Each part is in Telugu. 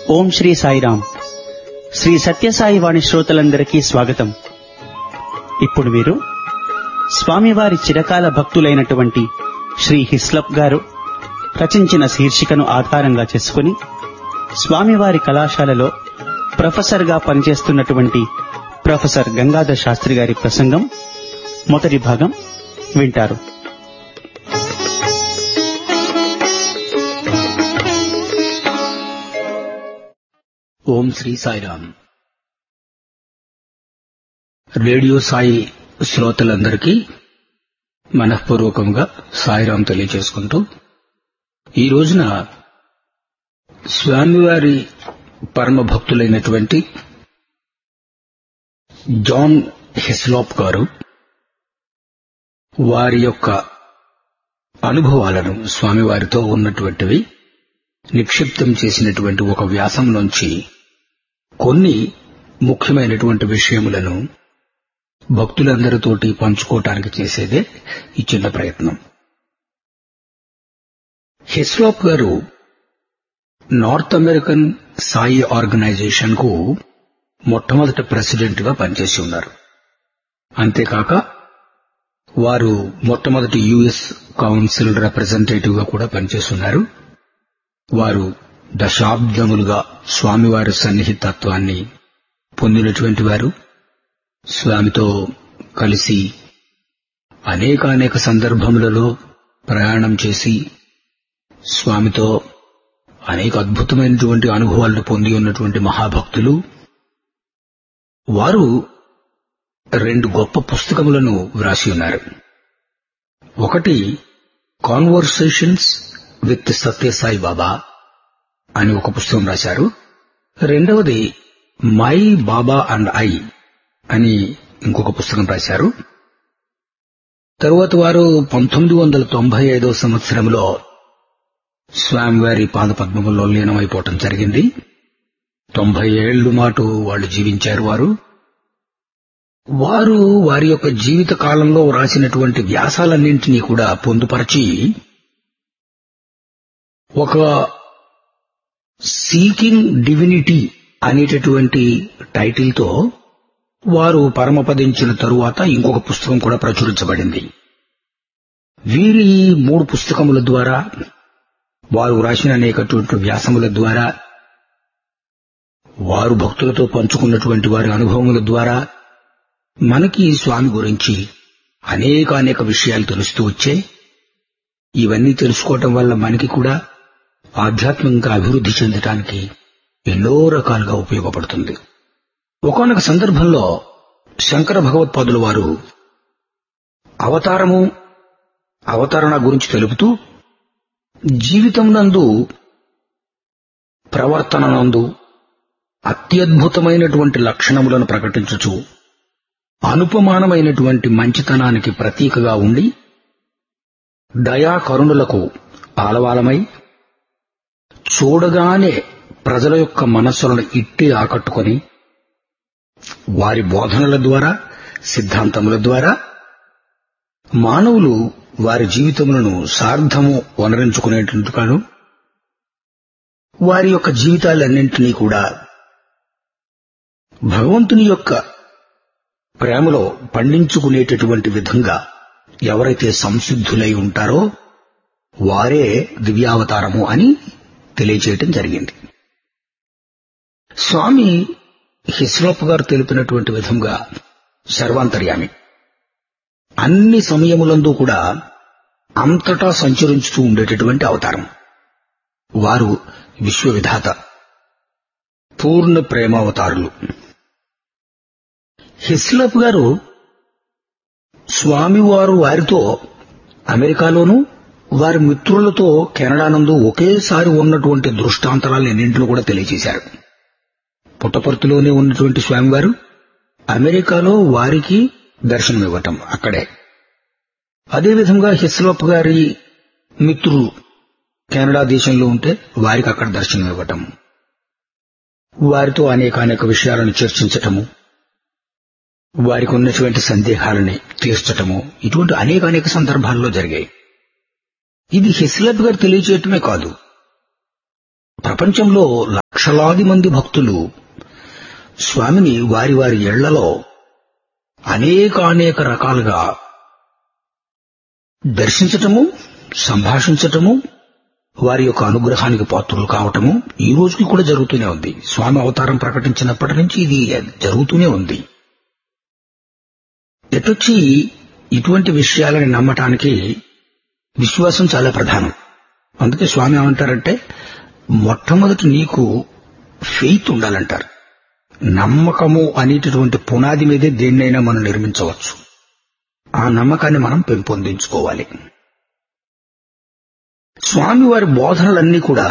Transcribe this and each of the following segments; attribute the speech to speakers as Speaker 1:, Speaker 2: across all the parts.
Speaker 1: ఓం శ్రీ సాయిరాం శ్రీ సత్యసాయి వాణి శ్రోతలందరికీ స్వాగతం ఇప్పుడు మీరు స్వామివారి చిరకాల భక్తులైనటువంటి శ్రీ హిస్లప్ గారు రచించిన శీర్షికను ఆధారంగా చేసుకుని స్వామివారి కళాశాలలో ప్రొఫెసర్గా పనిచేస్తున్నటువంటి ప్రొఫెసర్ గంగాధర్ శాస్త్రి గారి ప్రసంగం మొదటి భాగం వింటారు
Speaker 2: ఓం శ్రీ సాయిరామ్ రేడియో సాయి శ్రోతలందరికీ మనఃపూర్వకంగా సాయిరాం తెలియజేసుకుంటూ ఈ రోజున స్వామివారి పరమ భక్తులైనటువంటి జాన్ హెస్లాప్ గారు వారి యొక్క అనుభవాలను స్వామివారితో ఉన్నటువంటివి నిక్షిప్తం చేసినటువంటి ఒక వ్యాసం నుంచి కొన్ని ముఖ్యమైనటువంటి విషయములను భక్తులందరితోటి పంచుకోవటానికి చేసేదే ఈ చిన్న ప్రయత్నం హిస్లాప్ గారు నార్త్ అమెరికన్ సాయి ఆర్గనైజేషన్ కు మొట్టమొదటి ప్రెసిడెంట్ గా పనిచేసి ఉన్నారు అంతేకాక వారు మొట్టమొదటి యుఎస్ కౌన్సిల్ రిప్రజెంటేటివ్ గా కూడా పనిచేస్తున్నారు వారు దశాబ్దములుగా స్వామివారి సన్నిహితత్వాన్ని పొందినటువంటి వారు స్వామితో కలిసి అనేకానేక సందర్భములలో ప్రయాణం చేసి స్వామితో అనేక అద్భుతమైనటువంటి అనుభవాలను పొంది ఉన్నటువంటి మహాభక్తులు వారు రెండు గొప్ప పుస్తకములను వ్రాసి ఉన్నారు ఒకటి కాన్వర్సేషన్స్ విత్ సత్యసాయి బాబా అని ఒక పుస్తకం రాశారు రెండవది మై బాబా అండ్ ఐ అని ఇంకొక పుస్తకం రాశారు తరువాత వారు పంతొమ్మిది వందల తొంభై ఐదవ సంవత్సరంలో స్వామివారి పాదపద్మములో లీనమైపోవటం జరిగింది తొంభై ఏళ్లు మాటు వాళ్ళు జీవించారు వారు వారు వారి యొక్క జీవిత కాలంలో రాసినటువంటి వ్యాసాలన్నింటినీ కూడా పొందుపరచి ఒక సీకింగ్ డివినిటీ అనేటటువంటి టైటిల్తో వారు పరమపదించిన తరువాత ఇంకొక పుస్తకం కూడా ప్రచురించబడింది వీరి మూడు పుస్తకముల ద్వారా వారు రాసిన అనేకటువంటి వ్యాసముల ద్వారా వారు భక్తులతో పంచుకున్నటువంటి వారి అనుభవముల ద్వారా మనకి స్వామి గురించి అనేక అనేక విషయాలు తెలుస్తూ వచ్చే ఇవన్నీ తెలుసుకోవటం వల్ల మనకి కూడా ఆధ్యాత్మికంగా అభివృద్ధి చెందటానికి ఎన్నో రకాలుగా ఉపయోగపడుతుంది ఒకనొక సందర్భంలో శంకర భగవత్పాదుల వారు అవతారము అవతరణ గురించి తెలుపుతూ జీవితం నందు ప్రవర్తన నందు అత్యద్భుతమైనటువంటి లక్షణములను ప్రకటించుచు అనుపమానమైనటువంటి మంచితనానికి ప్రతీకగా ఉండి దయా కరుణులకు ఆలవాలమై చూడగానే ప్రజల యొక్క మనస్సులను ఇట్టి ఆకట్టుకొని వారి బోధనల ద్వారా సిద్ధాంతముల ద్వారా మానవులు వారి జీవితములను సార్థము వనరించుకునేటందుకు వారి యొక్క జీవితాలన్నింటినీ కూడా భగవంతుని యొక్క ప్రేమలో పండించుకునేటటువంటి విధంగా ఎవరైతే సంసిద్ధులై ఉంటారో వారే దివ్యావతారము అని తెలియచేయటం జరిగింది స్వామి హిస్రోప్ గారు తెలిపినటువంటి విధంగా సర్వాంతర్యామి అన్ని సమయములందు కూడా అంతటా సంచరించుతూ ఉండేటటువంటి అవతారం వారు విశ్వవిధాత పూర్ణ ప్రేమావతారులు హిస్లప్ గారు స్వామివారు వారితో అమెరికాలోనూ వారి మిత్రులతో కెనడానందు ఒకేసారి ఉన్నటువంటి దృష్టాంతరాలు ఎన్నింటిలో కూడా తెలియజేశారు పుట్టపర్తిలోనే ఉన్నటువంటి స్వామివారు అమెరికాలో వారికి దర్శనమివ్వటం అక్కడే అదేవిధంగా హిస్లప్ గారి మిత్రులు కెనడా దేశంలో ఉంటే వారికి అక్కడ దర్శనం ఇవ్వటం వారితో అనేక అనేక విషయాలను చర్చించటము వారికి ఉన్నటువంటి సందేహాలని తీర్చటము ఇటువంటి అనేక అనేక సందర్భాల్లో జరిగాయి ఇది హిస్లప్ గారు తెలియచేయటమే కాదు ప్రపంచంలో లక్షలాది మంది భక్తులు స్వామిని వారి వారి ఇళ్లలో అనేకానేక రకాలుగా దర్శించటము సంభాషించటము వారి యొక్క అనుగ్రహానికి పాత్రులు కావటము ఈ రోజుకి కూడా జరుగుతూనే ఉంది స్వామి అవతారం ప్రకటించినప్పటి నుంచి ఇది జరుగుతూనే ఉంది ఎటొచ్చి ఇటువంటి విషయాలని నమ్మటానికి విశ్వాసం చాలా ప్రధానం అందుకే స్వామి ఏమంటారంటే మొట్టమొదటి నీకు ఫెయిత్ ఉండాలంటారు నమ్మకము అనేటటువంటి పునాది మీదే దేన్నైనా మనం నిర్మించవచ్చు ఆ నమ్మకాన్ని మనం పెంపొందించుకోవాలి స్వామివారి బోధనలన్నీ కూడా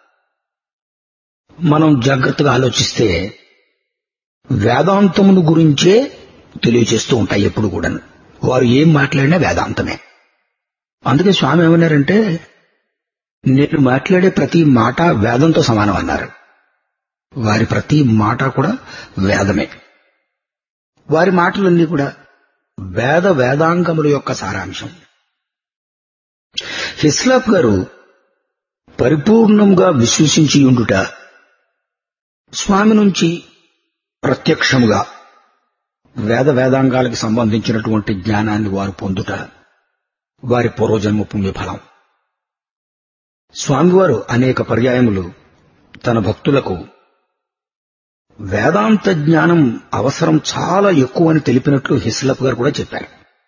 Speaker 2: మనం జాగ్రత్తగా ఆలోచిస్తే వేదాంతమును గురించే తెలియచేస్తూ ఉంటాయి ఎప్పుడు కూడా వారు ఏం మాట్లాడినా వేదాంతమే అందుకే స్వామి ఏమన్నారంటే నేను మాట్లాడే ప్రతి మాట వేదంతో సమానం అన్నారు వారి ప్రతి మాట కూడా వేదమే వారి మాటలన్నీ కూడా వేద వేదాంగముల యొక్క సారాంశం హిస్లాప్ గారు పరిపూర్ణంగా విశ్వసించి ఉండుట స్వామి నుంచి ప్రత్యక్షముగా వేద వేదాంగాలకు సంబంధించినటువంటి జ్ఞానాన్ని వారు పొందుట వారి పూర్వజన్మ పుణ్యఫలం స్వామివారు అనేక పర్యాయములు తన భక్తులకు వేదాంత జ్ఞానం అవసరం చాలా ఎక్కువ అని తెలిపినట్లు హిస్లప్ గారు కూడా చెప్పారు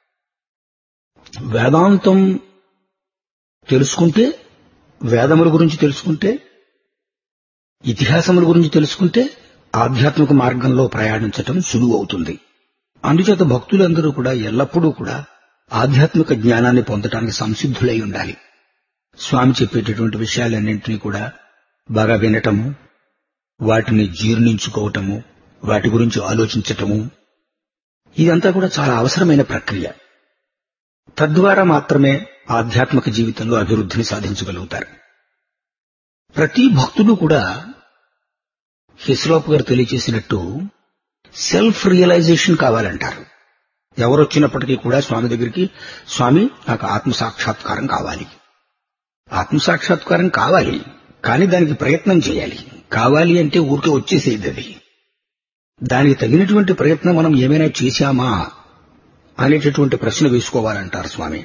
Speaker 2: వేదాంతం తెలుసుకుంటే వేదముల గురించి తెలుసుకుంటే ఇతిహాసముల గురించి తెలుసుకుంటే ఆధ్యాత్మిక మార్గంలో ప్రయాణించటం సులువు అవుతుంది అందుచేత భక్తులందరూ కూడా ఎల్లప్పుడూ కూడా ఆధ్యాత్మిక జ్ఞానాన్ని పొందటానికి సంసిద్ధులై ఉండాలి స్వామి చెప్పేటటువంటి విషయాలన్నింటినీ కూడా బాగా వినటము వాటిని జీర్ణించుకోవటము వాటి గురించి ఆలోచించటము ఇదంతా కూడా చాలా అవసరమైన ప్రక్రియ తద్వారా మాత్రమే ఆధ్యాత్మిక జీవితంలో అభివృద్ధిని సాధించగలుగుతారు ప్రతి భక్తుడు కూడా హిస్లోప్ గారు తెలియచేసినట్టు సెల్ఫ్ రియలైజేషన్ కావాలంటారు ఎవరొచ్చినప్పటికీ కూడా స్వామి దగ్గరికి స్వామి నాకు ఆత్మ సాక్షాత్కారం కావాలి ఆత్మ సాక్షాత్కారం కావాలి కానీ దానికి ప్రయత్నం చేయాలి కావాలి అంటే ఊరికే వచ్చేసేది అది దానికి తగినటువంటి ప్రయత్నం మనం ఏమైనా చేశామా అనేటటువంటి ప్రశ్న వేసుకోవాలంటారు స్వామి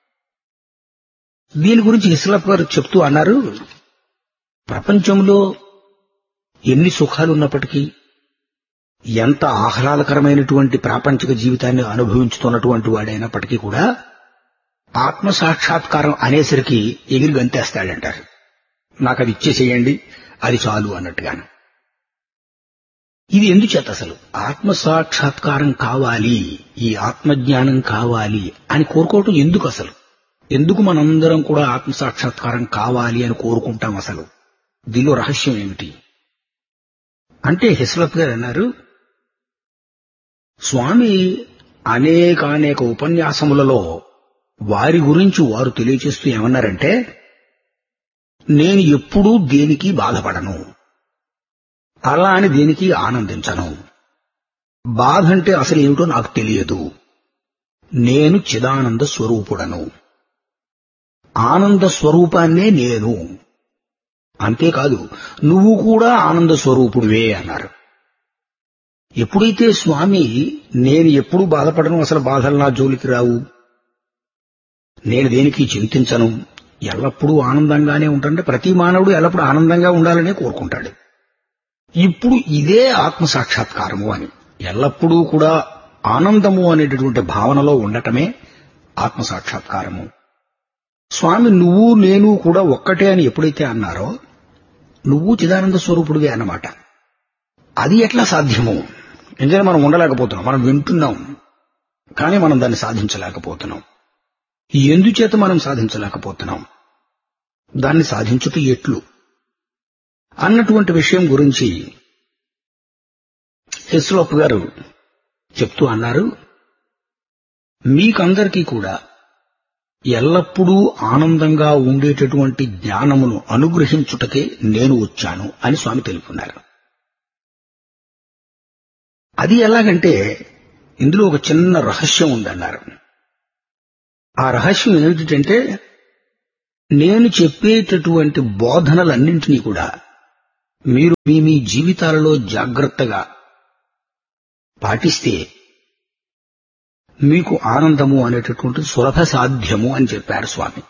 Speaker 2: దీని గురించి ఇస్లాం గారు చెప్తూ అన్నారు ప్రపంచంలో ఎన్ని సుఖాలు ఉన్నప్పటికీ ఎంత ఆహ్లాదకరమైనటువంటి ప్రాపంచిక జీవితాన్ని అనుభవించుతున్నటువంటి వాడైనప్పటికీ కూడా ఆత్మ సాక్షాత్కారం అనేసరికి ఎగిరి గంతేస్తాడంటారు నాకు అది ఇచ్చేసేయండి అది చాలు అన్నట్టుగాను ఇది ఎందుచేత అసలు ఆత్మ సాక్షాత్కారం కావాలి ఈ ఆత్మజ్ఞానం కావాలి అని కోరుకోవటం ఎందుకు అసలు ఎందుకు మనందరం కూడా ఆత్మ సాక్షాత్కారం కావాలి అని కోరుకుంటాం అసలు దీనిలో రహస్యం ఏమిటి అంటే హిస్లత్ గారు అన్నారు స్వామి అనేకానేక ఉపన్యాసములలో వారి గురించి వారు తెలియచేస్తూ ఏమన్నారంటే నేను ఎప్పుడూ దేనికి బాధపడను అలా అని దేనికి ఆనందించను బాధ అంటే అసలు ఏమిటో నాకు తెలియదు నేను చిదానంద స్వరూపుడను ఆనంద స్వరూపాన్నే నేను అంతేకాదు నువ్వు కూడా ఆనంద స్వరూపుడివే అన్నారు ఎప్పుడైతే స్వామి నేను ఎప్పుడు బాధపడను అసలు బాధలు నా జోలికి రావు నేను దేనికి చింతించను ఎల్లప్పుడూ ఆనందంగానే ఉంటాడంటే ప్రతి మానవుడు ఎల్లప్పుడూ ఆనందంగా ఉండాలనే కోరుకుంటాడు ఇప్పుడు ఇదే ఆత్మ సాక్షాత్కారము అని ఎల్లప్పుడూ కూడా ఆనందము అనేటటువంటి భావనలో ఉండటమే ఆత్మ సాక్షాత్కారము స్వామి నువ్వు నేను కూడా ఒక్కటే అని ఎప్పుడైతే అన్నారో నువ్వు చిదానంద స్వరూపుడివే అన్నమాట అది ఎట్లా సాధ్యము ఎందుకంటే మనం ఉండలేకపోతున్నాం మనం వింటున్నాం కానీ మనం దాన్ని సాధించలేకపోతున్నాం ఎందుచేత మనం సాధించలేకపోతున్నాం దాన్ని సాధించుట ఎట్లు అన్నటువంటి విషయం గురించి హెస్లోప్ గారు చెప్తూ అన్నారు మీకందరికీ కూడా ఎల్లప్పుడూ ఆనందంగా ఉండేటటువంటి జ్ఞానమును అనుగ్రహించుటకే నేను వచ్చాను అని స్వామి తెలుపున్నారు అది ఎలాగంటే ఇందులో ఒక చిన్న రహస్యం ఉందన్నారు ఆ రహస్యం ఏమిటంటే నేను చెప్పేటటువంటి బోధనలన్నింటినీ కూడా మీరు మీ మీ జీవితాలలో జాగ్రత్తగా పాటిస్తే మీకు ఆనందము అనేటటువంటి సులభ సాధ్యము అని చెప్పారు స్వామి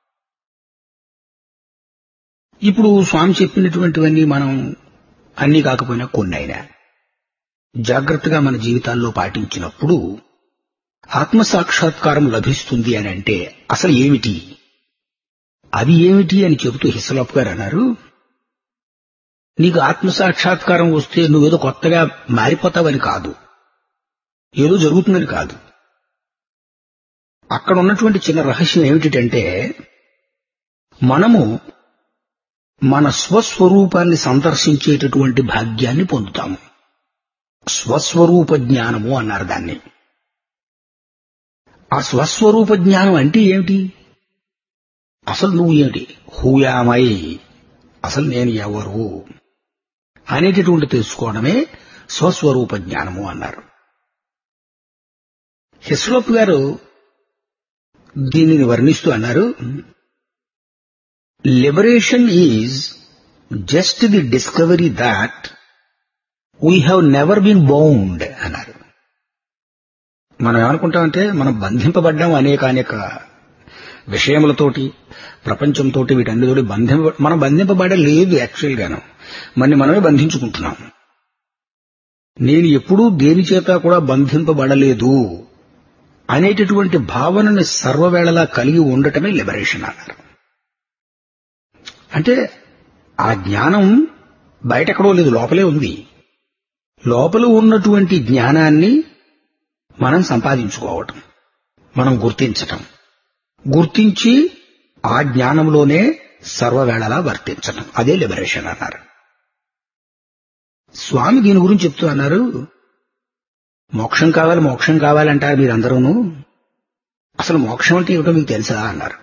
Speaker 2: ఇప్పుడు స్వామి చెప్పినటువంటివన్నీ మనం అన్ని కాకపోయినా కొన్ని అయినా జాగ్రత్తగా మన జీవితాల్లో పాటించినప్పుడు ఆత్మ సాక్షాత్కారం లభిస్తుంది అని అంటే అసలు ఏమిటి అది ఏమిటి అని చెబుతూ హిస్లప్ గారు అన్నారు నీకు ఆత్మ సాక్షాత్కారం వస్తే నువ్వేదో కొత్తగా మారిపోతావని కాదు ఏదో జరుగుతుందని కాదు అక్కడ ఉన్నటువంటి చిన్న రహస్యం ఏమిటంటే మనము మన స్వస్వరూపాన్ని సందర్శించేటటువంటి భాగ్యాన్ని పొందుతాము స్వస్వరూప జ్ఞానము అన్నారు దాన్ని ఆ స్వస్వరూప జ్ఞానం అంటే ఏమిటి అసలు నువ్వు ఏమిటి హూయామై అసలు నేను ఎవరు అనేటటువంటి తెలుసుకోవడమే స్వస్వరూప జ్ఞానము అన్నారు హిస్లోప్ గారు దీనిని వర్ణిస్తూ అన్నారు liberation is just the discovery that we have never been bound అన్నారు మనం ఏమనుకుంటామంటే మనం బంధింపబడ్డాం అనేక అనేక విషయములతోటి ప్రపంచంతో వీటన్నిటితో బంధింప మనం బంధింపబడలేదు యాక్చువల్ గాను మన మనమే బంధించుకుంటున్నాం నేను ఎప్పుడూ దేని చేత కూడా బంధింపబడలేదు అనేటటువంటి భావనని సర్వవేళలా కలిగి ఉండటమే లిబరేషన్ అన్నారు అంటే ఆ జ్ఞానం బయటెక్కడో లేదు లోపలే ఉంది లోపల ఉన్నటువంటి జ్ఞానాన్ని మనం సంపాదించుకోవటం మనం గుర్తించటం గుర్తించి ఆ జ్ఞానంలోనే సర్వవేళలా వర్తించటం అదే లిబరేషన్ అన్నారు స్వామి దీని గురించి చెప్తూ అన్నారు మోక్షం కావాలి మోక్షం కావాలంటారు మీరందరూను అసలు మోక్షం అంటే ఏమిటో మీకు తెలుసా అన్నారు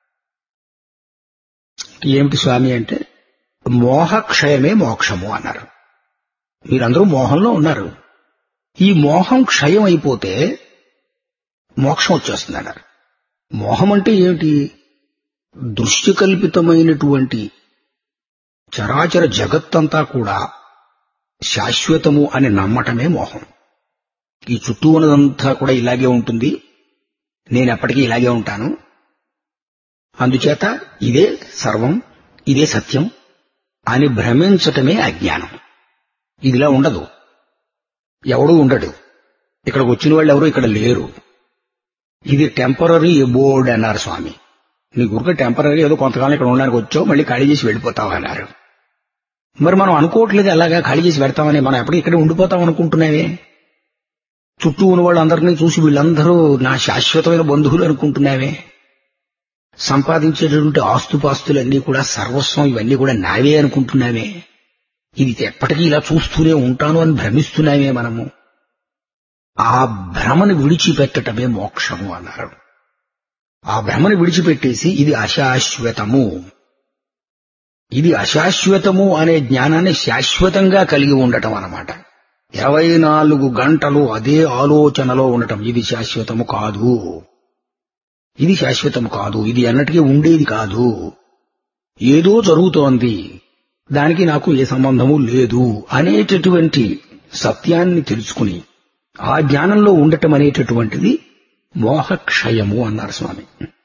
Speaker 2: ఏమిటి స్వామి అంటే మోహక్షయమే మోక్షము అన్నారు మీరందరూ మోహంలో ఉన్నారు ఈ మోహం క్షయం అయిపోతే మోక్షం వచ్చేస్తుంది అన్నారు మోహం అంటే ఏమిటి దృశ్యకల్పితమైనటువంటి చరాచర జగత్తంతా కూడా శాశ్వతము అని నమ్మటమే మోహం ఈ చుట్టూ ఉన్నదంతా కూడా ఇలాగే ఉంటుంది నేను ఎప్పటికీ ఇలాగే ఉంటాను అందుచేత ఇదే సర్వం ఇదే సత్యం అని భ్రమించటమే అజ్ఞానం ఇదిలా ఉండదు ఎవడూ ఉండడు ఇక్కడికి వచ్చిన వాళ్ళు ఎవరు ఇక్కడ లేరు ఇది టెంపరీ ఎబోర్డ్ అన్నారు స్వామి నీ గురుక టెంపరీ ఏదో కొంతకాలం ఇక్కడ ఉండడానికి వచ్చావు మళ్ళీ ఖాళీ చేసి వెళ్ళిపోతావు అన్నారు మరి మనం అనుకోవట్లేదు అలాగా ఖాళీ చేసి పెడతామని మనం ఎప్పటికీ ఇక్కడ ఉండిపోతాం అనుకుంటున్నావే చుట్టూ ఉన్న వాళ్ళందరినీ చూసి వీళ్ళందరూ నా శాశ్వతమైన బంధువులు అనుకుంటున్నావే సంపాదించేటటువంటి ఆస్తుపాస్తులన్నీ కూడా సర్వస్వం ఇవన్నీ కూడా నావే అనుకుంటున్నావే ఇది ఎప్పటికీ ఇలా చూస్తూనే ఉంటాను అని భ్రమిస్తున్నామే మనము ఆ భ్రమను విడిచిపెట్టటమే మోక్షము అన్నారు ఆ భ్రమను విడిచిపెట్టేసి ఇది అశాశ్వతము ఇది అశాశ్వతము అనే జ్ఞానాన్ని శాశ్వతంగా కలిగి ఉండటం అన్నమాట ఇరవై నాలుగు గంటలు అదే ఆలోచనలో ఉండటం ఇది శాశ్వతము కాదు ఇది శాశ్వతము కాదు ఇది అన్నటికీ ఉండేది కాదు ఏదో జరుగుతోంది దానికి నాకు ఏ సంబంధము లేదు అనేటటువంటి సత్యాన్ని తెలుసుకుని ఆ జ్ఞానంలో ఉండటం అనేటటువంటిది మోహక్షయము అన్నారు స్వామి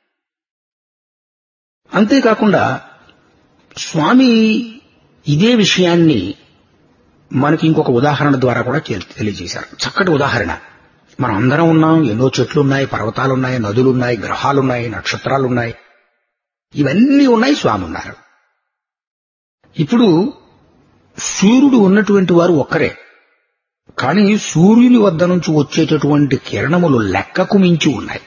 Speaker 2: అంతేకాకుండా స్వామి ఇదే విషయాన్ని మనకి ఇంకొక ఉదాహరణ ద్వారా కూడా తెలియజేశారు చక్కటి ఉదాహరణ మనం అందరం ఉన్నాం ఎన్నో చెట్లున్నాయి పర్వతాలున్నాయి నదులున్నాయి గ్రహాలున్నాయి నక్షత్రాలున్నాయి ఇవన్నీ ఉన్నాయి స్వామి ఉన్నారు ఇప్పుడు సూర్యుడు ఉన్నటువంటి వారు ఒక్కరే కానీ సూర్యుని వద్ద నుంచి వచ్చేటటువంటి కిరణములు లెక్కకు మించి ఉన్నాయి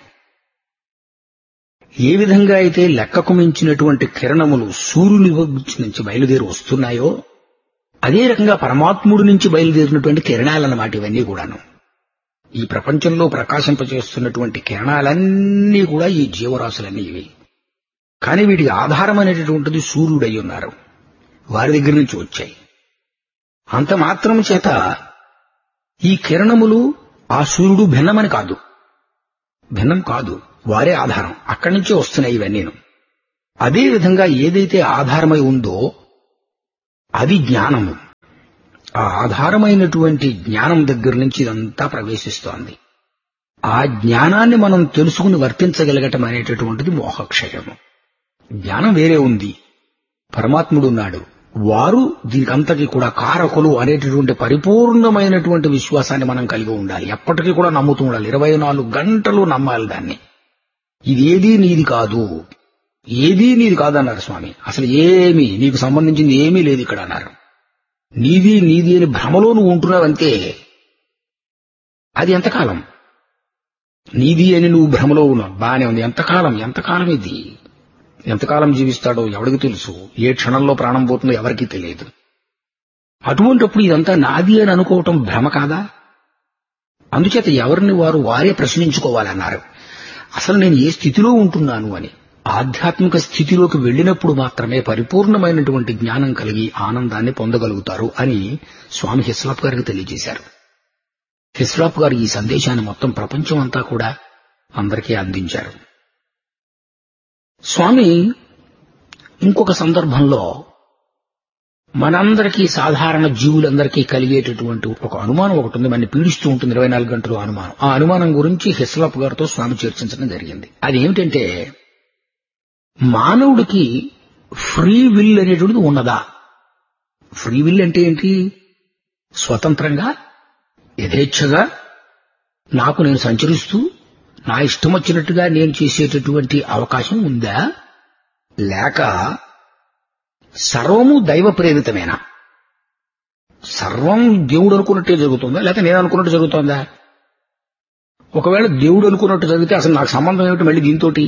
Speaker 2: ఏ విధంగా అయితే లెక్కకు మించినటువంటి కిరణములు సూర్యుని నుంచి బయలుదేరి వస్తున్నాయో అదే రకంగా పరమాత్ముడి నుంచి బయలుదేరినటువంటి కిరణాలన్నమాట ఇవన్నీ కూడాను ఈ ప్రపంచంలో ప్రకాశింపచేస్తున్నటువంటి కిరణాలన్నీ కూడా ఈ జీవరాశులన్నీ ఇవి కానీ వీటికి ఆధారం అనేటటువంటిది సూర్యుడై ఉన్నారు వారి దగ్గర నుంచి వచ్చాయి అంత మాత్రం చేత ఈ కిరణములు ఆ సూర్యుడు భిన్నమని కాదు భిన్నం కాదు వారే ఆధారం అక్కడి నుంచే వస్తున్నాయి ఇవన్నీను అదే విధంగా ఏదైతే ఆధారమై ఉందో అది జ్ఞానము ఆ ఆధారమైనటువంటి జ్ఞానం దగ్గర నుంచి ఇదంతా ప్రవేశిస్తోంది ఆ జ్ఞానాన్ని మనం తెలుసుకుని వర్తించగలగటం అనేటటువంటిది మోహక్షయము జ్ఞానం వేరే ఉంది పరమాత్ముడు ఉన్నాడు వారు దీనికంతకీ కూడా కారకులు అనేటటువంటి పరిపూర్ణమైనటువంటి విశ్వాసాన్ని మనం కలిగి ఉండాలి ఎప్పటికీ కూడా నమ్ముతూ ఉండాలి ఇరవై నాలుగు గంటలు నమ్మాలి దాన్ని ఇదేదీ నీది కాదు ఏదీ నీది కాదన్నారు స్వామి అసలు ఏమీ నీకు సంబంధించింది ఏమీ లేదు ఇక్కడ అన్నారు నీది నీది అని భ్రమలో నువ్వు ఉంటున్నావంతే అది ఎంతకాలం నీది అని నువ్వు భ్రమలో ఉన్నావు బానే ఉంది ఎంతకాలం ఎంతకాలం ఇది ఎంతకాలం జీవిస్తాడో ఎవరికి తెలుసు ఏ క్షణంలో ప్రాణం పోతుందో ఎవరికీ తెలియదు అటువంటప్పుడు ఇదంతా నాది అని అనుకోవటం భ్రమ కాదా అందుచేత ఎవరిని వారు వారే ప్రశ్నించుకోవాలన్నారు అసలు నేను ఏ స్థితిలో ఉంటున్నాను అని ఆధ్యాత్మిక స్థితిలోకి వెళ్ళినప్పుడు మాత్రమే పరిపూర్ణమైనటువంటి జ్ఞానం కలిగి ఆనందాన్ని పొందగలుగుతారు అని స్వామి హిస్లాప్ గారికి తెలియజేశారు హిస్లాప్ గారు ఈ సందేశాన్ని మొత్తం ప్రపంచం అంతా కూడా అందరికీ అందించారు స్వామి ఇంకొక సందర్భంలో మనందరికీ సాధారణ జీవులందరికీ కలిగేటటువంటి ఒక అనుమానం ఒకటి ఉంది మన పీడిస్తూ ఉంటుంది ఇరవై నాలుగు గంటలు అనుమానం ఆ అనుమానం గురించి హిస్లాప్ గారితో స్వామి చర్చించడం జరిగింది అది ఏమిటంటే మానవుడికి ఫ్రీ విల్ అనేటువంటిది ఉన్నదా ఫ్రీ విల్ అంటే ఏంటి స్వతంత్రంగా యథేచ్ఛగా నాకు నేను సంచరిస్తూ నా ఇష్టం వచ్చినట్టుగా నేను చేసేటటువంటి అవకాశం ఉందా లేక సర్వము దైవ ప్రేరితమేనా సర్వం దేవుడు అనుకున్నట్టే జరుగుతుందా లేక నేను అనుకున్నట్టు జరుగుతుందా ఒకవేళ దేవుడు అనుకున్నట్టు జరిగితే అసలు నాకు సంబంధం ఏమిటి మళ్ళీ దీంతోటి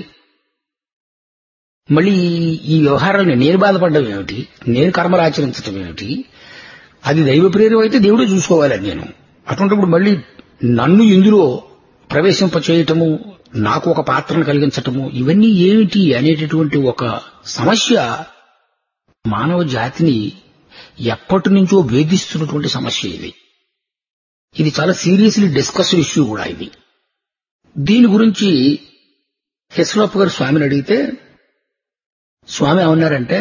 Speaker 2: మళ్ళీ ఈ వ్యవహారాన్ని నేను బాధపడడం ఏమిటి నేను కర్మలు ఆచరించడం ఏమిటి అది దైవ ప్రేరం అయితే దేవుడే చూసుకోవాలని నేను అటువంటిప్పుడు మళ్ళీ నన్ను ఇందులో ప్రవేశింప చేయటము నాకు ఒక పాత్రను కలిగించటము ఇవన్నీ ఏమిటి అనేటటువంటి ఒక సమస్య మానవ జాతిని ఎప్పటి నుంచో వేధిస్తున్నటువంటి సమస్య ఇది ఇది చాలా సీరియస్లీ డిస్కస్డ్ ఇష్యూ కూడా ఇది దీని గురించి హెస్లాప్ గారు స్వామిని అడిగితే స్వామి ఏమన్నారంటే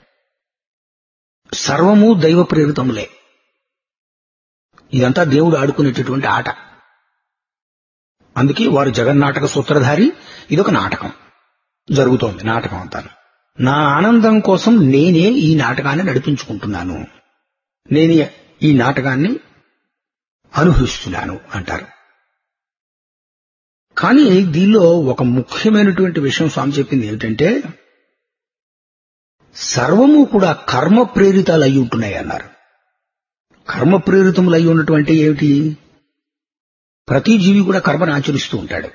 Speaker 2: సర్వము దైవ ప్రేరితములే ఇదంతా దేవుడు ఆడుకునేటటువంటి ఆట అందుకే వారు జగన్నాటక సూత్రధారి ఇదొక నాటకం జరుగుతోంది నాటకం అంతా నా ఆనందం కోసం నేనే ఈ నాటకాన్ని నడిపించుకుంటున్నాను నేను ఈ నాటకాన్ని అనుభవిస్తున్నాను అంటారు కానీ దీనిలో ఒక ముఖ్యమైనటువంటి విషయం స్వామి చెప్పింది ఏమిటంటే సర్వము కూడా కర్మ ప్రేరితాలు అయి ఉంటున్నాయి అన్నారు కర్మ ప్రేరితములు అయి ఉన్నటువంటి ఏమిటి ప్రతి జీవి కూడా కర్మను ఆచరిస్తూ ఉంటాడు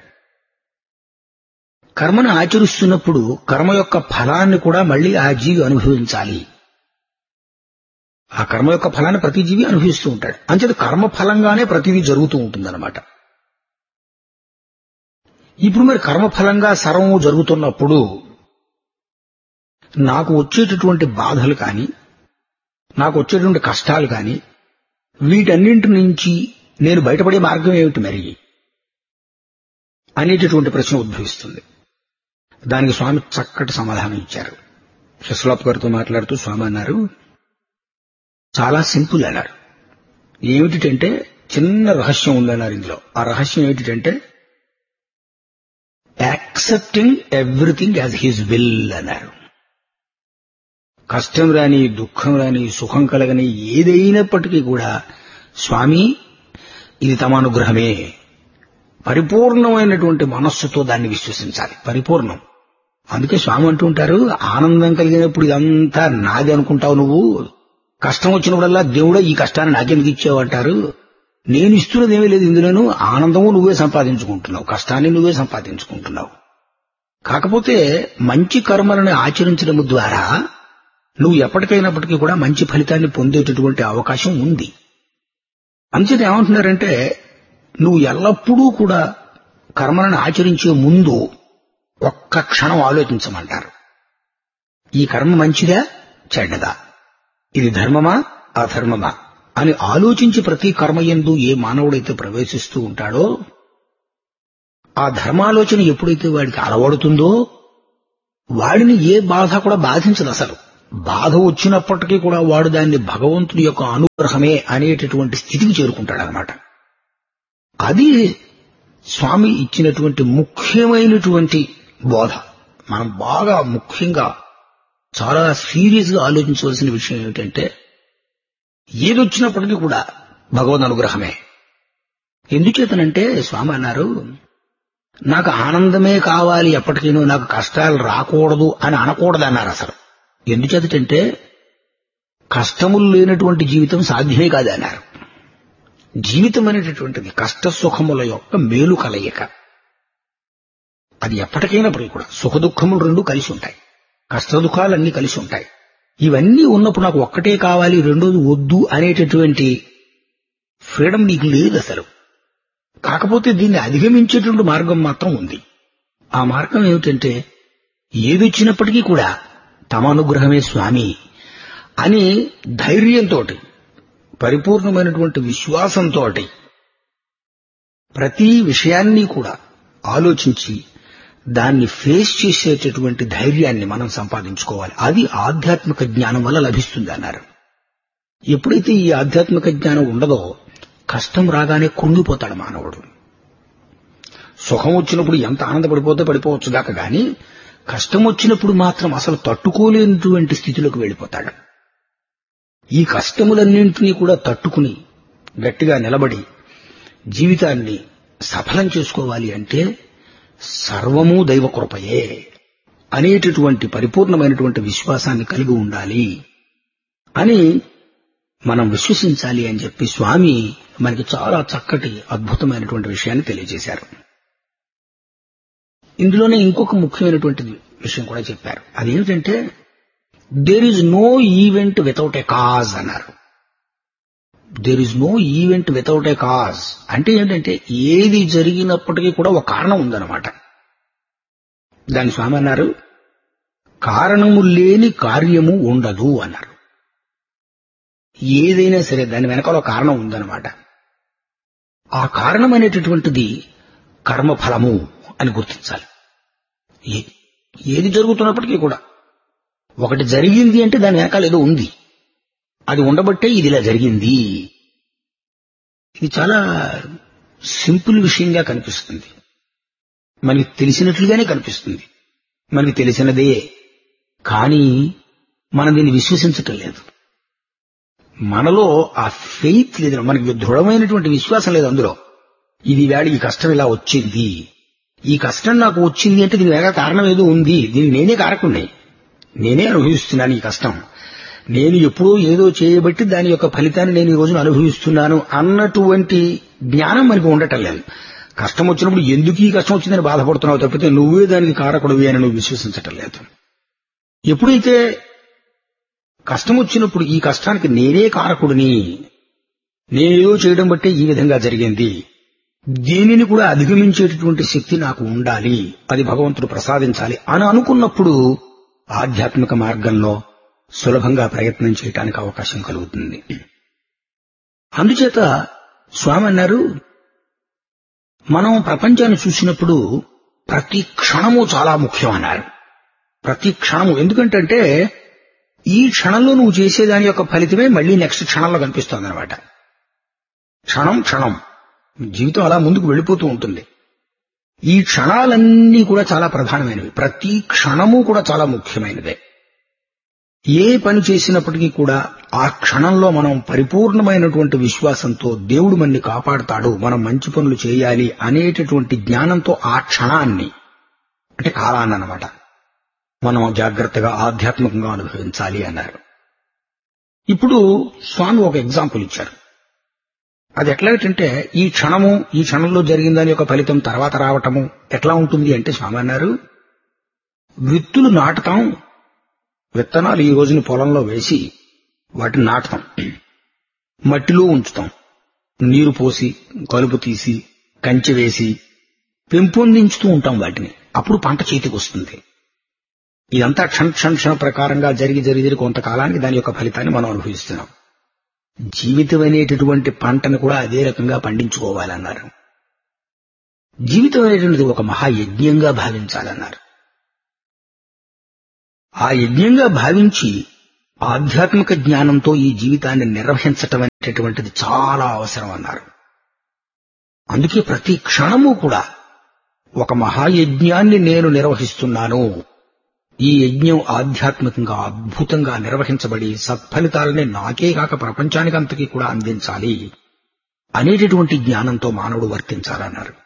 Speaker 2: కర్మను ఆచరిస్తున్నప్పుడు కర్మ యొక్క ఫలాన్ని కూడా మళ్ళీ ఆ జీవి అనుభవించాలి ఆ కర్మ యొక్క ఫలాన్ని ప్రతి జీవి అనుభవిస్తూ ఉంటాడు అంచేత కర్మ ఫలంగానే ప్రతిదీ జరుగుతూ ఉంటుందన్నమాట ఇప్పుడు మరి కర్మఫలంగా సర్వము జరుగుతున్నప్పుడు నాకు వచ్చేటటువంటి బాధలు కానీ నాకు వచ్చేటువంటి కష్టాలు కానీ వీటన్నింటి నుంచి నేను బయటపడే మార్గం ఏమిటి మరి అనేటటువంటి ప్రశ్న ఉద్భవిస్తుంది దానికి స్వామి చక్కటి సమాధానం ఇచ్చారు శశలాప్ గారితో మాట్లాడుతూ స్వామి అన్నారు చాలా సింపుల్ అన్నారు ఏమిటంటే చిన్న రహస్యం ఉందన్నారు ఇందులో ఆ రహస్యం ఏమిటంటే accepting everything as his will అన్నారు కష్టం రాని దుఃఖం రాని సుఖం కలగని ఏదైనప్పటికీ కూడా స్వామి ఇది తమ అనుగ్రహమే పరిపూర్ణమైనటువంటి మనస్సుతో దాన్ని విశ్వసించాలి పరిపూర్ణం అందుకే స్వామి అంటూ ఉంటారు ఆనందం కలిగినప్పుడు ఇదంతా నాది అనుకుంటావు నువ్వు కష్టం వచ్చినప్పుడల్లా దేవుడే ఈ కష్టాన్ని నాకెందుకు ఇచ్చావు అంటారు నేను ఇస్తున్నది ఏమీ లేదు ఇందులోనూ ఆనందము నువ్వే సంపాదించుకుంటున్నావు కష్టాన్ని నువ్వే సంపాదించుకుంటున్నావు కాకపోతే మంచి కర్మలను ఆచరించడం ద్వారా నువ్వు ఎప్పటికైనప్పటికీ కూడా మంచి ఫలితాన్ని పొందేటటువంటి అవకాశం ఉంది అంచేత ఏమంటున్నారంటే నువ్వు ఎల్లప్పుడూ కూడా కర్మలను ఆచరించే ముందు ఒక్క క్షణం ఆలోచించమంటారు ఈ కర్మ మంచిదా చెడ్డదా ఇది ధర్మమా అధర్మమా అని ఆలోచించి ప్రతి కర్మయందు ఏ మానవుడైతే ప్రవేశిస్తూ ఉంటాడో ఆ ధర్మాలోచన ఎప్పుడైతే వాడికి అలవడుతుందో వాడిని ఏ బాధ కూడా బాధించదు అసలు బాధ వచ్చినప్పటికీ కూడా వాడు దాన్ని భగవంతుడి యొక్క అనుగ్రహమే అనేటటువంటి స్థితికి చేరుకుంటాడనమాట అది స్వామి ఇచ్చినటువంటి ముఖ్యమైనటువంటి బోధ మనం బాగా ముఖ్యంగా చాలా సీరియస్ గా ఆలోచించవలసిన విషయం ఏమిటంటే ఏదొచ్చినప్పటికీ కూడా భగవద్ అనుగ్రహమే ఎందుచేతనంటే స్వామి అన్నారు నాకు ఆనందమే కావాలి ఎప్పటికీనూ నాకు కష్టాలు రాకూడదు అని అనకూడదు అన్నారు అసలు ఎందుచేతంటే కష్టములు లేనటువంటి జీవితం సాధ్యమే కాదు అన్నారు జీవితం అనేటటువంటిది కష్ట సుఖముల యొక్క మేలు కలయిక అది ఎప్పటికైనప్పటికీ కూడా సుఖ దుఃఖములు రెండు కలిసి ఉంటాయి కష్ట దుఃఖాలన్నీ కలిసి ఉంటాయి ఇవన్నీ ఉన్నప్పుడు నాకు ఒక్కటే కావాలి రెండోది వద్దు అనేటటువంటి ఫ్రీడమ్ నీకు లేదు అసలు కాకపోతే దీన్ని అధిగమించేటువంటి మార్గం మాత్రం ఉంది ఆ మార్గం ఏమిటంటే ఏదొచ్చినప్పటికీ కూడా తమ అనుగ్రహమే స్వామి అని ధైర్యంతో పరిపూర్ణమైనటువంటి విశ్వాసంతో ప్రతి విషయాన్ని కూడా ఆలోచించి దాన్ని ఫేస్ చేసేటటువంటి ధైర్యాన్ని మనం సంపాదించుకోవాలి అది ఆధ్యాత్మిక జ్ఞానం వల్ల లభిస్తుంది అన్నారు ఎప్పుడైతే ఈ ఆధ్యాత్మిక జ్ఞానం ఉండదో కష్టం రాగానే కుంగిపోతాడు మానవుడు సుఖం వచ్చినప్పుడు ఎంత ఆనందపడిపోతే పడిపోవచ్చు దాకా గాని కష్టం వచ్చినప్పుడు మాత్రం అసలు తట్టుకోలేనటువంటి స్థితిలోకి వెళ్ళిపోతాడు ఈ కష్టములన్నింటినీ కూడా తట్టుకుని గట్టిగా నిలబడి జీవితాన్ని సఫలం చేసుకోవాలి అంటే సర్వము దైవకృపయే అనేటటువంటి పరిపూర్ణమైనటువంటి విశ్వాసాన్ని కలిగి ఉండాలి అని మనం విశ్వసించాలి అని చెప్పి స్వామి మనకి చాలా చక్కటి అద్భుతమైనటువంటి విషయాన్ని తెలియజేశారు ఇందులోనే ఇంకొక ముఖ్యమైనటువంటి విషయం కూడా చెప్పారు అదేమిటంటే there is no event without a cause అన్నారు there is no event without a cause అంటే ఏంటంటే ఏది జరిగినప్పటికీ కూడా ఒక కారణం ఉందన్నమాట దాని స్వామి అన్నారు కారణము లేని కార్యము ఉండదు అన్నారు ఏదైనా సరే దాని వెనకాల ఒక కారణం ఉందన్నమాట ఆ కారణం అనేటటువంటిది కర్మఫలము అని గుర్తించాలి ఏ- ఏది జరుగుతున్నప్పటికీ కూడా ఒకటి జరిగింది అంటే దాని వెనకాల ఏదో ఉంది అది ఉండబట్టే ఇది ఇలా జరిగింది ఇది చాలా సింపుల్ విషయంగా కనిపిస్తుంది మనకి తెలిసినట్లుగానే కనిపిస్తుంది మనకి తెలిసినదే కానీ మనం దీన్ని విశ్వసించటం లేదు మనలో ఆ ఫెయిత్ లేదు మనకి దృఢమైనటువంటి విశ్వాసం లేదు అందులో ఇది వేళ ఈ కష్టం ఇలా వచ్చింది ఈ కష్టం నాకు వచ్చింది అంటే దీని వెనక కారణం ఏదో ఉంది దీన్ని నేనే కారకుండే నేనే అనుభవిస్తున్నాను ఈ కష్టం నేను ఎప్పుడో ఏదో చేయబట్టి దాని యొక్క ఫలితాన్ని నేను ఈ రోజున అనుభవిస్తున్నాను అన్నటువంటి జ్ఞానం మనకు ఉండటం లేదు కష్టం వచ్చినప్పుడు ఎందుకు ఈ కష్టం వచ్చిందని బాధపడుతున్నావు తప్పితే నువ్వే దానికి కారకుడివి అని నువ్వు విశ్వసించటం లేదు ఎప్పుడైతే కష్టం వచ్చినప్పుడు ఈ కష్టానికి నేనే కారకుడిని నేనేదో చేయడం బట్టే ఈ విధంగా జరిగింది దీనిని కూడా అధిగమించేటటువంటి శక్తి నాకు ఉండాలి అది భగవంతుడు ప్రసాదించాలి అని అనుకున్నప్పుడు ఆధ్యాత్మిక మార్గంలో సులభంగా ప్రయత్నం చేయడానికి అవకాశం కలుగుతుంది అందుచేత స్వామి అన్నారు మనం ప్రపంచాన్ని చూసినప్పుడు ప్రతి క్షణము చాలా ముఖ్యం అన్నారు ప్రతి క్షణము ఎందుకంటే ఈ క్షణంలో నువ్వు చేసేదాని యొక్క ఫలితమే మళ్ళీ నెక్స్ట్ క్షణంలో కనిపిస్తుంది అనమాట క్షణం క్షణం జీవితం అలా ముందుకు వెళ్ళిపోతూ ఉంటుంది ఈ క్షణాలన్నీ కూడా చాలా ప్రధానమైనవి ప్రతి క్షణము కూడా చాలా ముఖ్యమైనదే ఏ పని చేసినప్పటికీ కూడా ఆ క్షణంలో మనం పరిపూర్ణమైనటువంటి విశ్వాసంతో దేవుడు మనని కాపాడుతాడు మనం మంచి పనులు చేయాలి అనేటటువంటి జ్ఞానంతో ఆ క్షణాన్ని అంటే కాలాన్ని అన్నమాట మనం జాగ్రత్తగా ఆధ్యాత్మికంగా అనుభవించాలి అన్నారు ఇప్పుడు స్వామి ఒక ఎగ్జాంపుల్ ఇచ్చారు అది ఎట్లాగంటే ఈ క్షణము ఈ క్షణంలో జరిగిన దాని యొక్క ఫలితం తర్వాత రావటము ఎట్లా ఉంటుంది అంటే స్వామి అన్నారు విత్తులు నాటుతాం విత్తనాలు ఈ రోజున పొలంలో వేసి వాటిని నాటుతాం మట్టిలో ఉంచుతాం నీరు పోసి కలుపు తీసి కంచె వేసి పెంపొందించుతూ ఉంటాం వాటిని అప్పుడు పంట చేతికి వస్తుంది ఇదంతా క్షణ క్షణ క్షణ ప్రకారంగా జరిగి జరిగి జరిగి కొంతకాలానికి దాని యొక్క ఫలితాన్ని మనం అనుభవిస్తున్నాం జీవితం అనేటటువంటి పంటను కూడా అదే రకంగా పండించుకోవాలన్నారు జీవితం అనేటువంటిది ఒక మహాయజ్ఞంగా భావించాలన్నారు ఆ యజ్ఞంగా భావించి ఆధ్యాత్మిక జ్ఞానంతో ఈ జీవితాన్ని నిర్వహించటం అనేటటువంటిది చాలా అవసరం అన్నారు అందుకే ప్రతి క్షణము కూడా ఒక మహాయజ్ఞాన్ని నేను నిర్వహిస్తున్నాను ఈ యజ్ఞం ఆధ్యాత్మికంగా అద్భుతంగా నిర్వహించబడి సత్ఫలితాలని నాకే కాక ప్రపంచానికంతకీ కూడా అందించాలి అనేటటువంటి జ్ఞానంతో మానవుడు వర్తించాలన్నారు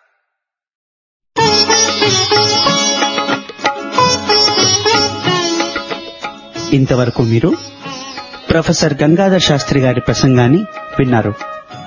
Speaker 1: ఇంతవరకు మీరు ప్రొఫెసర్ గంగాధర్ శాస్త్రి గారి ప్రసంగాన్ని విన్నారు